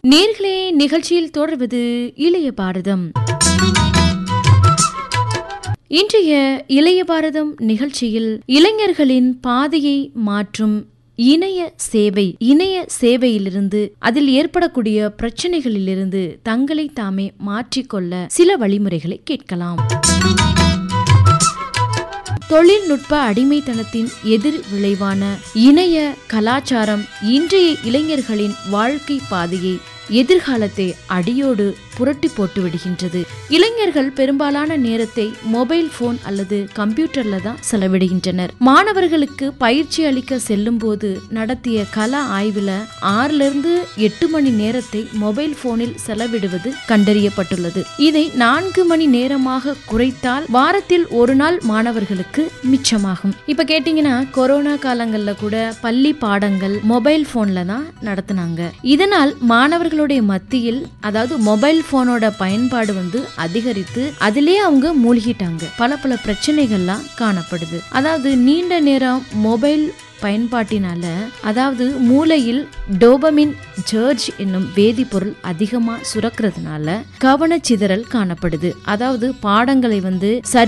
நேர்களே நிகழ்ச்சியில் தொடர்வது இளைய பாரதம் இன்றைய இளைய பாரதம் நிகழ்ச்சியில் இளைஞர்களின் பாதையை மாற்றும் இணைய சேவை இணைய சேவையிலிருந்து அதில் ஏற்படக்கூடிய பிரச்சனைகளிலிருந்து தங்களை தாமே மாற்றிக்கொள்ள சில வழிமுறைகளை கேட்கலாம் தொழில்நுட்ப அடிமைத்தனத்தின் எதிர் விளைவான இணைய கலாச்சாரம் இன்றைய இளைஞர்களின் வாழ்க்கை பாதையை எதிர்காலத்தை அடியோடு புரட்டி போட்டு விடுகின்றது இளைஞர்கள் பெரும்பாலான நேரத்தை மொபைல் போன் அல்லது கம்ப்யூட்டர்ல தான் செலவிடுகின்றனர் மாணவர்களுக்கு பயிற்சி அளிக்க செல்லும் போது நடத்திய கல ஆய்வுல ஆறுல இருந்து எட்டு மணி நேரத்தை மொபைல் போனில் செலவிடுவது கண்டறியப்பட்டுள்ளது இதை நான்கு மணி நேரமாக குறைத்தால் வாரத்தில் ஒரு நாள் மாணவர்களுக்கு மிச்சமாகும் இப்ப கேட்டீங்கன்னா கொரோனா காலங்கள்ல கூட பள்ளி பாடங்கள் மொபைல் போன்ல தான் நடத்துனாங்க இதனால் மாணவர்களுடைய மத்தியில் அதாவது மொபைல் போனோட பயன்பாடு வந்து அதிகரித்து அதிலே அவங்க மூழ்கிட்டாங்க பல பல பிரச்சனைகள்லாம் காணப்படுது அதாவது நீண்ட நேரம் மொபைல் பயன்பாட்டினால அதாவது மூளையில் டோபமின் ஜர்ஜ் என்னும் வேதிப்பொருள் அதிகமா சுரக்கிறதுனால கவனச்சிதறல் காணப்படுது அதாவது பாடங்களை வந்து சரி